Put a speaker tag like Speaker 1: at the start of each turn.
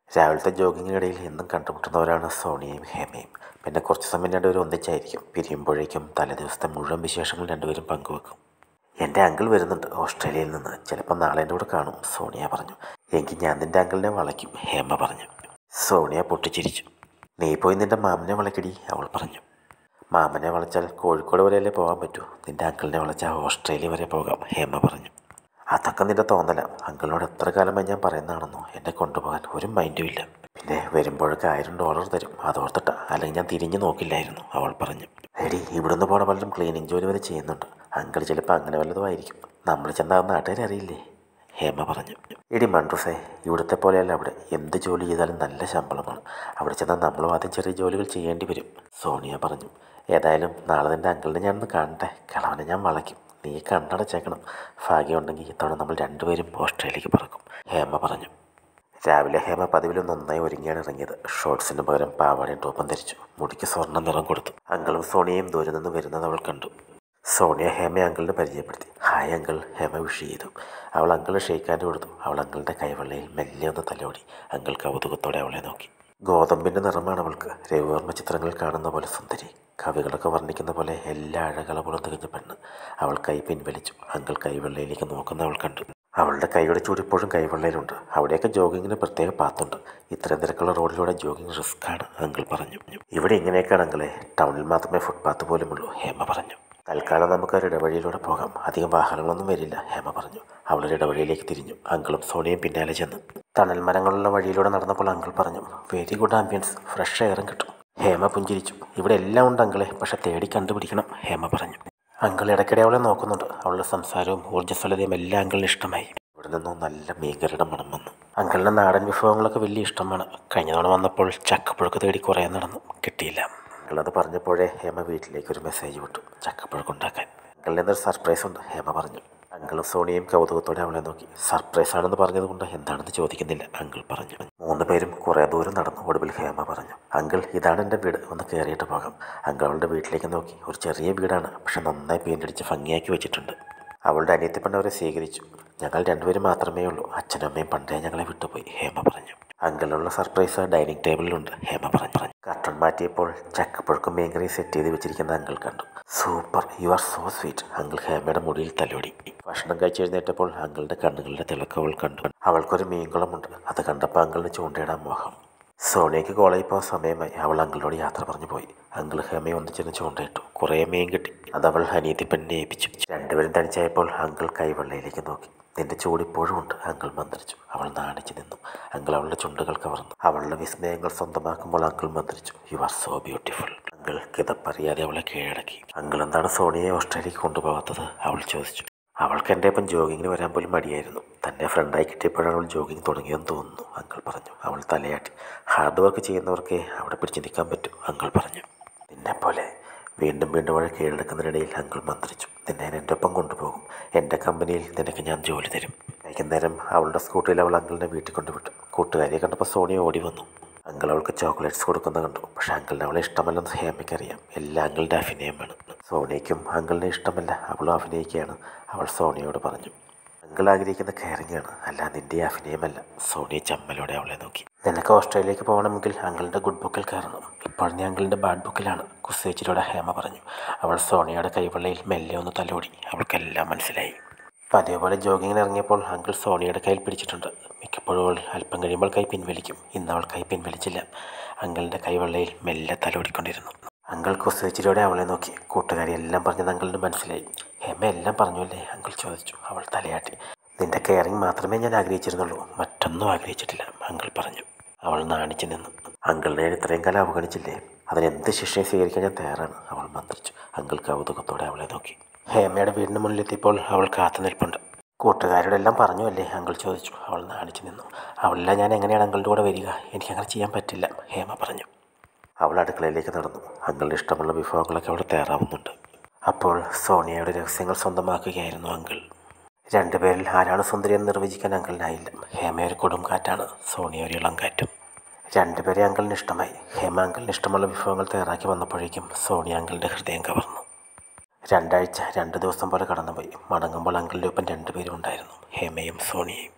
Speaker 1: രാവിലത്തെ ജോഗിങ്ങിനിടയിൽ എന്നും കണ്ടുമുട്ടുന്നവരാണ് സോണിയയും ഹേമയും പിന്നെ കുറച്ച് സമയം രണ്ടുപേരും ഒന്നിച്ചായിരിക്കും പിരിയുമ്പോഴേക്കും തലേദിവസത്തെ മുഴുവൻ വിശേഷങ്ങൾ രണ്ടുപേരും പങ്കുവെക്കും എൻ്റെ അങ്കിൾ വരുന്നുണ്ട് ഓസ്ട്രേലിയയിൽ നിന്ന് ചിലപ്പോൾ നാളെ എൻ്റെ കൂടെ കാണും സോണിയ പറഞ്ഞു എങ്കിൽ ഞാൻ നിൻ്റെ അങ്കിളിനെ വളയ്ക്കും ഹേമ പറഞ്ഞു സോണിയ പൊട്ടിച്ചിരിച്ചു നീ പോയി നിൻ്റെ മാമനെ വളയ്ക്കടി അവൾ പറഞ്ഞു മാമനെ വളച്ചാൽ കോഴിക്കോട് വരെയല്ലേ പോകാൻ പറ്റൂ നിൻ്റെ അങ്കിളിനെ വളച്ചാൽ ഓസ്ട്രേലിയ വരെ പോകാം ഹേമ പറഞ്ഞു അതൊക്കെ നിന്റെ തോന്നല അങ്കിളിനോട് എത്ര കാലമായി ഞാൻ പറയുന്നതാണെന്നോ എന്നെ കൊണ്ടുപോകാൻ ഒരു മൈൻഡും ഇല്ല പിന്നെ വരുമ്പോഴൊക്കെ ആയിരം ഡോളർ തരും അതോർത്തിട്ട അല്ലെങ്കിൽ ഞാൻ തിരിഞ്ഞു നോക്കില്ലായിരുന്നു അവൾ പറഞ്ഞു എടി ഇവിടുന്ന് പോണ പലരും ക്ലീനിങ് ജോലി വരെ ചെയ്യുന്നുണ്ട് അങ്കിൾ ചിലപ്പോൾ അങ്ങനെ വല്ലതും ആയിരിക്കും നമ്മൾ ചെന്നാൽ നാട്ടുകാരെ അറിയില്ലേ ഹേമ പറഞ്ഞു എടി മൺട്രൂസേ ഇവിടുത്തെ പോലെയല്ല അവിടെ എന്ത് ജോലി ചെയ്താലും നല്ല ശമ്പളമാണ് അവിടെ ചെന്നാൽ നമ്മളും ആദ്യം ചെറിയ ജോലികൾ ചെയ്യേണ്ടി വരും സോണിയ പറഞ്ഞു ഏതായാലും നാളെ നിൻ്റെ അങ്കിളിനെ ഞാനൊന്ന് കാണട്ടെ കളവനെ ഞാൻ വളയ്ക്കും നീ കണ്ണടച്ചേക്കണം ഭാഗ്യമുണ്ടെങ്കിൽ ഇത്തവണ നമ്മൾ രണ്ടുപേരും ഓസ്ട്രേലിയക്ക് പറക്കും ഹേമ പറഞ്ഞു രാവിലെ ഹേമ പതിവിലും നന്നായി ഒരുങ്ങിയാണ് ഇറങ്ങിയത് ഷോർട്സിന് പകരം പാവാടയും ടോപ്പും ധരിച്ചു മുടിക്ക് സ്വർണ്ണ നിറം കൊടുത്തു അങ്കിളും സോണിയയും ദൂരെ നിന്ന് വരുന്നത് അവൾ കണ്ടു സോണിയ ഹേമ അങ്കിളിനെ പരിചയപ്പെടുത്തി ഹായ് അങ്കിൾ ഹേമ വിഷ് ചെയ്തു അവൾ അങ്കിളിന് ഷെയ്ക്കാൻ്റെ കൊടുത്തു അവൾ അങ്കിളിൻ്റെ കൈവെള്ളയിൽ മെല്ലെ ഒന്ന് തലോടി അങ്കിൾ കൗതുകത്തോടെ അവളെ നോക്കി ഗോതമ്പിൻ്റെ നിറമാണ് അവൾക്ക് രവിവർമ്മ ചിത്രങ്ങളിൽ കാണുന്ന പോലെ സുന്ദരി കവികളൊക്കെ വർണ്ണിക്കുന്ന പോലെ എല്ലാ അഴകളപോലും തികഞ്ഞ പെണ്ണ് അവൾ കൈ പിൻവലിച്ചു അങ്കിൾ കൈവെള്ളയിലേക്ക് നോക്കുന്ന അവൾ കണ്ടു അവളുടെ കൈയുടെ ചൂടിപ്പോഴും കൈവെള്ളയിലുണ്ട് അവിടെയൊക്കെ ജോഗിങ്ങിന് പ്രത്യേക പാത്തുണ്ട് ഇത്രയും തിരക്കുള്ള റോഡിലൂടെ ജോഗിങ് റിസ്ക്കാണ് അങ്കിൾ പറഞ്ഞു ഇവിടെ ഇങ്ങനെയൊക്കെയാണ് അങ്കിളെ ടൗണിൽ മാത്രമേ ഫുട്പാത്ത് പോലുമുള്ളൂ ഹേമ പറഞ്ഞു തൽക്കാലം നമുക്ക് ഒരു ഇടവഴിയിലൂടെ പോകാം അധികം വാഹനങ്ങളൊന്നും വരില്ല ഹേമ പറഞ്ഞു അവളൊരു ഇടവഴിയിലേക്ക് തിരിഞ്ഞു അങ്കിളും സോണിയും പിന്നാലെ ചെന്നു തണൽ മരങ്ങളുള്ള വഴിയിലൂടെ നടന്നപ്പോൾ അങ്കിൾ പറഞ്ഞു വെരി ഗുഡ് ആംബിയൻസ് ഫ്രഷ് എയറും കിട്ടും ഹേമ പുഞ്ചിരിച്ചു ഇവിടെ എല്ലാം ഉണ്ട് അങ്കിളെ പക്ഷെ തേടി കണ്ടുപിടിക്കണം ഹേമ പറഞ്ഞു അങ്കിൾ ഇടയ്ക്കിടെ അവളെ നോക്കുന്നുണ്ട് അവളുടെ സംസാരവും ഊർജ്ജസ്വലതയും എല്ലാം അങ്കിളിന് ഇഷ്ടമായി ഇവിടെ നിന്നും നല്ല മീൻകറിയുടെ മണം വന്നു അങ്കിളിന് നാടൻ വിഭവങ്ങളൊക്കെ വലിയ ഇഷ്ടമാണ് കഴിഞ്ഞ തവണ വന്നപ്പോൾ ചക്കപ്പുഴക്ക് തേടി കുറേ നടന്നു കിട്ടിയില്ല അങ്കിൾ അത് പറഞ്ഞപ്പോഴേ ഹേമ വീട്ടിലേക്ക് ഒരു മെസ്സേജ് വിട്ടു ചക്കപ്പുഴക്ക് ഉണ്ടാക്കാൻ അങ്കിളിന് എന്തൊരു സർപ്രൈസ് ഉണ്ട് ഹേമ പറഞ്ഞു അങ്കിളും സോണിയും കൗതുകത്തോടെ അവളെ നോക്കി സർപ്രൈസ് ആണെന്ന് പറഞ്ഞതുകൊണ്ട് എന്താണെന്ന് ചോദിക്കുന്നില്ല അങ്കിൾ പറഞ്ഞു മൂന്ന് പേരും കുറേ ദൂരം നടന്നു ഒടുവിൽ ഹേമ പറഞ്ഞു അങ്കിൾ ഇതാണ് എൻ്റെ വീട് ഒന്ന് കയറിയിട്ട് പോകാം അങ്കിൾ അവളുടെ വീട്ടിലേക്ക് നോക്കി ഒരു ചെറിയ വീടാണ് പക്ഷെ നന്നായി പെയിൻ്റടിച്ച് ഭംഗിയാക്കി വെച്ചിട്ടുണ്ട് അവളുടെ അനിയത്തി പെണ്ണ് അവരെ സ്വീകരിച്ചു ഞങ്ങൾ രണ്ടുപേരും മാത്രമേ ഉള്ളൂ അച്ഛനും അമ്മയും പണ്ടേ ഞങ്ങളെ വിട്ടുപോയി ഹേമ പറഞ്ഞു അങ്കിളിനുള്ള സർപ്രൈസ് ഡൈനിങ് ടേബിളിലുണ്ട് ഹേമ പറഞ്ഞു പറഞ്ഞു കർട്ടൺ മാറ്റിയപ്പോൾ ചക്കപ്പുഴക്കും മീൻകറി സെറ്റ് ചെയ്ത് വെച്ചിരിക്കുന്ന അങ്കിൾ കണ്ടു super you are so sweet uncle ഹേമയുടെ മുടിയിൽ തലോടി ഭക്ഷണം കഴിച്ച് എഴുന്നേറ്റപ്പോൾ അങ്കിളുടെ കണ്ണുകളുടെ തിളക്കം അവൾ കണ്ടു അവൾക്കൊരു മീൻകുളമുണ്ട് അത് കണ്ടപ്പോൾ അങ്കിളിന് ചൂണ്ടയിടാൻ മോഹം സോണിയയ്ക്ക് കോളേജിൽ പോകാൻ സമയമായി അവൾ അങ്കിളിനോട് യാത്ര പറഞ്ഞു പോയി അങ്കിൾ ഹേമയെ ഒന്നിച്ചിരുന്ന് ചൂണ്ടയിട്ടു കുറേ മീൻ കിട്ടി അത് അവൾ അനിയത്തി പെണ്ണിനെ ഏൽപ്പിച്ചു രണ്ടുപേരും തനിച്ചായപ്പോൾ അങ്കിൾ കൈവെള്ളയിലേക്ക് നോക്കി നിന്റെ ചൂടിപ്പോഴും ഉണ്ട് അങ്കിൾ മന്ത്രിച്ചു അവൾ നാണിച്ചു നിന്നു അങ്കിൾ അവളുടെ ചുണ്ടുകൾ കവർന്നു അവളുടെ വിസ്മയങ്ങൾ സ്വന്തമാക്കുമ്പോൾ അങ്കിൾ മന്ത്രിച്ചു you are so beautiful uncle കിതപ്പറിയാതെ അവളെ കീഴടക്കി അങ്കിൾ എന്താണ് സോണിയെ ഓസ്ട്രേലിയക്ക് കൊണ്ടുപോകാത്തത് അവൾ ചോദിച്ചു അവൾക്ക് എൻ്റെ ഒപ്പം ജോഗിങ്ങിന് വരാൻ പോലും മടിയായിരുന്നു തന്നെ ഫ്രണ്ടായി കിട്ടിയപ്പോഴാണ് അവൾ ജോഗിങ് തുടങ്ങിയെന്ന് തോന്നുന്നു അങ്കിൾ പറഞ്ഞു അവൾ തലയാട്ടി ഹാർഡ് വർക്ക് ചെയ്യുന്നവർക്ക് അവിടെ പിടിച്ചു നിൽക്കാൻ പറ്റും അങ്കിൾ പറഞ്ഞു നിന്നെപ്പോലെ വീണ്ടും വീണ്ടും അവൾ കീഴടക്കുന്നതിനിടയിൽ അങ്കിൾ മന്ത്രിച്ചു നിന്നെ ഞാൻ എൻ്റെ ഒപ്പം കൊണ്ടുപോകും എൻ്റെ കമ്പനിയിൽ നിനക്ക് ഞാൻ ജോലി തരും വൈകുന്നേരം അവളുടെ സ്കൂട്ടിയിൽ അവൾ അങ്കിളിനെ വീട്ടിൽ കൊണ്ടുവിട്ടു കൂട്ടുകാരിയെ കണ്ടപ്പോൾ സോണിയ ഓടി വന്നു അങ്കിൾ അവൾക്ക് ചോക്ലേറ്റ്സ് കൊടുക്കുന്ന കണ്ടു പക്ഷെ അങ്കിളിന് അവളെ ഇഷ്ടമല്ലെന്ന് ഹേമയ്ക്കറിയാം എല്ലാം അങ്കിളുടെ അഭിനയമാണ് സോണിയയ്ക്കും അങ്കിളിനെ ഇഷ്ടമല്ല അവളും അഭിനയിക്കുകയാണ് അവൾ സോണിയോട് പറഞ്ഞു അങ്കിൾ ആഗ്രഹിക്കുന്ന കെയറിംഗ് ആണ് അല്ല നിന്റെ അഭിനയമല്ല സോണിയ ചമ്മലോടെ അവളെ നോക്കി നിനക്ക് ഓസ്ട്രേലിയക്ക് പോകണമെങ്കിൽ അങ്കിളിൻ്റെ ഗുഡ് ബുക്കിൽ കയറണം ഇപ്പോൾ നീ അങ്കിളിൻ്റെ ബാഡ് ബുക്കിലാണ് കുസേച്ചിലൂടെ ഹേമ പറഞ്ഞു അവൾ സോണിയയുടെ കൈവെള്ളയിൽ മെല്ലെ ഒന്ന് തലോടി അവൾക്കെല്ലാം മനസ്സിലായി പതിവ് പോലെ ജോഗിങ്ങിന് ഇറങ്ങിയപ്പോൾ അങ്കിൾ സോണിയുടെ കയ്യിൽ പിടിച്ചിട്ടുണ്ട് മിക്കപ്പോഴും അവൾ അല്പം കഴിയുമ്പോൾ കൈ പിൻവലിക്കും ഇന്ന് അവൾ കൈ പിൻവലിച്ചില്ല അങ്കിളിൻ്റെ കൈവെള്ളയിൽ മെല്ലെ തലോടിക്കൊണ്ടിരുന്നു അങ്കിൾ കുസേച്ചിലൂടെ അവളെ നോക്കി കൂട്ടുകാരി എല്ലാം പറഞ്ഞത് അങ്കിളിന് മനസ്സിലായി ഹേമ എല്ലാം പറഞ്ഞു അല്ലേ അങ്കിൾ ചോദിച്ചു അവൾ തലയാട്ടി നിന്റെ കെയറിങ് മാത്രമേ ഞാൻ ആഗ്രഹിച്ചിരുന്നുള്ളൂ മറ്റൊന്നും ആഗ്രഹിച്ചിട്ടില്ല അങ്കിൾ പറഞ്ഞു അവൾ നാണിച്ചു നിന്നു അങ്കിളിനെ ഞാൻ ഇത്രയും കാലം അവഗണിച്ചില്ലേ അതിനെന്ത് ശിക്ഷയും സ്വീകരിക്കാൻ ഞാൻ തയ്യാറാണ് അവൾ മന്ത്രിച്ചു അങ്കിൾ കൗതുകത്തോടെ അവളെ നോക്കി ഹേമയുടെ വീടിന് മുന്നിലെത്തിയപ്പോൾ അവൾ കാത്തു നിൽപ്പുണ്ട് കൂട്ടുകാരോടെല്ലാം പറഞ്ഞു അല്ലേ അങ്കിൾ ചോദിച്ചു അവൾ നാണിച്ചു നിന്നു അവളെല്ലാം ഞാൻ എങ്ങനെയാണ് അങ്കിളുടെ കൂടെ വരിക എനിക്കങ്ങനെ ചെയ്യാൻ പറ്റില്ല ഹേമ പറഞ്ഞു അവൾ അടുക്കളയിലേക്ക് നടന്നു അങ്കിളിന് ഇഷ്ടമുള്ള വിഭവങ്ങളൊക്കെ അവിടെ തയ്യാറാവുന്നുണ്ട് അപ്പോൾ സോണിയയുടെ രഹസ്യങ്ങൾ സ്വന്തമാക്കുകയായിരുന്നു അങ്കിൾ രണ്ടുപേരിൽ ആരാണ് സുന്ദരി എന്ന് നിർവചിക്കാൻ അങ്കിളിനായില്ല ഹേമ ഒരു കൊടുങ്കാറ്റാണ് സോണിയ ഒരു ഇളം കാറ്റും രണ്ടുപേരെ അങ്കിളിന് ഇഷ്ടമായി ഹേമ അങ്കിളിന് ഇഷ്ടമുള്ള വിഭവങ്ങൾ തയ്യാറാക്കി വന്നപ്പോഴേക്കും സോണിയ അങ്കിളിൻ്റെ ഹൃദയം കവർന്നു രണ്ടാഴ്ച രണ്ട് ദിവസം പോലെ കടന്നുപോയി മടങ്ങുമ്പോൾ അങ്കിളിൻ്റെ ഒപ്പം രണ്ടുപേരും ഉണ്ടായിരുന്നു ഹേമയും സോണിയയും